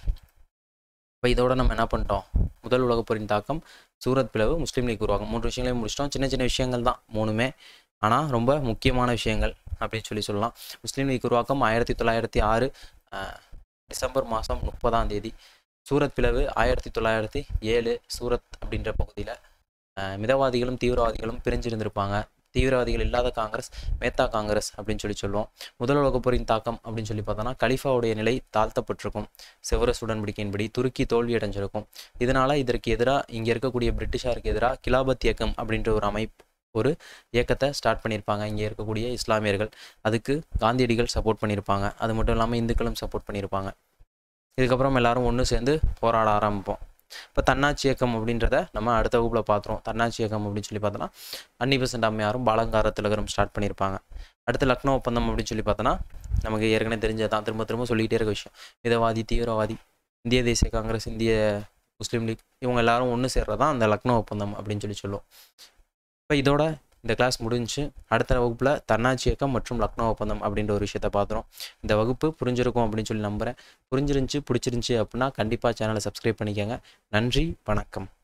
இப்போ இதோட நம்ம என்ன பண்ணிட்டோம் முதல் உலகப் போரின் தாக்கம் சூரத் பிளவு முஸ்லீம் லீக் உருவாக்கம் மூன்று விஷயங்களையும் முடிச்சிட்டோம் சின்ன சின்ன விஷயங்கள் தான் மூணுமே ஆனால் ரொம்ப முக்கியமான விஷயங்கள் அப்படின்னு சொல்லி சொல்லலாம் முஸ்லீம் லீக் உருவாக்கம் ஆயிரத்தி தொள்ளாயிரத்தி ஆறு அஹ், டிசம்பர் மாதம் முப்பதாம் தேதி சூரத் பிளவு ஆயிரத்தி தொள்ளாயிரத்தி ஏழு சூரத் அப்படின்ற பகுதியில் மிதவாதிகளும் தீவிரவாதிகளும் பிரிஞ்சிருந்திருப்பாங்க தீவிரவாதிகள் இல்லாத காங்கிரஸ் மேத்தா காங்கிரஸ் அப்படின்னு சொல்லி சொல்லுவோம் முதல் உலகப் போரின் தாக்கம் அப்படின்னு சொல்லி பார்த்தோன்னா கலிஃபாவுடைய நிலை தாழ்த்தப்பட்டிருக்கும் செவரஸ் உடன்படிக்கையின்படி துருக்கி தோல்வி அடைஞ்சிருக்கும் இதனால இதற்கு எதிராக இங்கே இருக்கக்கூடிய பிரிட்டிஷாருக்கு எதிராக கிலாபத் இயக்கம் அப்படின்ற ஒரு அமைப்பு ஒரு இயக்கத்தை ஸ்டார்ட் பண்ணியிருப்பாங்க இங்கே இருக்கக்கூடிய இஸ்லாமியர்கள் அதுக்கு காந்தியடிகள் சப்போர்ட் பண்ணியிருப்பாங்க அது மட்டும் இல்லாமல் இந்துக்களும் சப்போர்ட் பண்ணியிருப்பாங்க இதுக்கப்புறம் எல்லாரும் ஒன்று சேர்ந்து போராட ஆரம்பிப்போம் இப்போ தன்னாட்சி இயக்கம் அப்படின்றத நம்ம அடுத்த வகுப்பில் பார்த்துருவோம் தன்னாட்சி இயக்கம் அப்படின்னு சொல்லி பார்த்தோன்னா அன்னி பெசன்ட் அம்மையாரும் பாலங்கார திலகரும் ஸ்டார்ட் பண்ணியிருப்பாங்க அடுத்து லக்னோ ஒப்பந்தம் அப்படின்னு சொல்லி பார்த்தோன்னா நமக்கு ஏற்கனவே தெரிஞ்சதான் திரும்ப திரும்ப சொல்லிக்கிட்டே இருக்க விஷயம் மிதவாதி தீவிரவாதி இந்திய தேசிய காங்கிரஸ் இந்திய முஸ்லீம் லீக் இவங்க எல்லாரும் ஒன்று சேர்றது தான் அந்த லக்னோ ஒப்பந்தம் அப்படின்னு சொல்லி சொல்லுவோம் இப்போ இதோட இந்த கிளாஸ் முடிஞ்சு அடுத்த வகுப்பில் தன்னாட்சி இயக்கம் மற்றும் லக்னோ ஒப்பந்தம் அப்படின்ற ஒரு விஷயத்த பார்த்துரும் இந்த வகுப்பு புரிஞ்சிருக்கும் அப்படின்னு சொல்லி நம்புகிறேன் புரிஞ்சிருந்துச்சு பிடிச்சிருந்துச்சி அப்படின்னா கண்டிப்பாக சேனலை சப்ஸ்கிரைப் பண்ணிக்கோங்க நன்றி வணக்கம்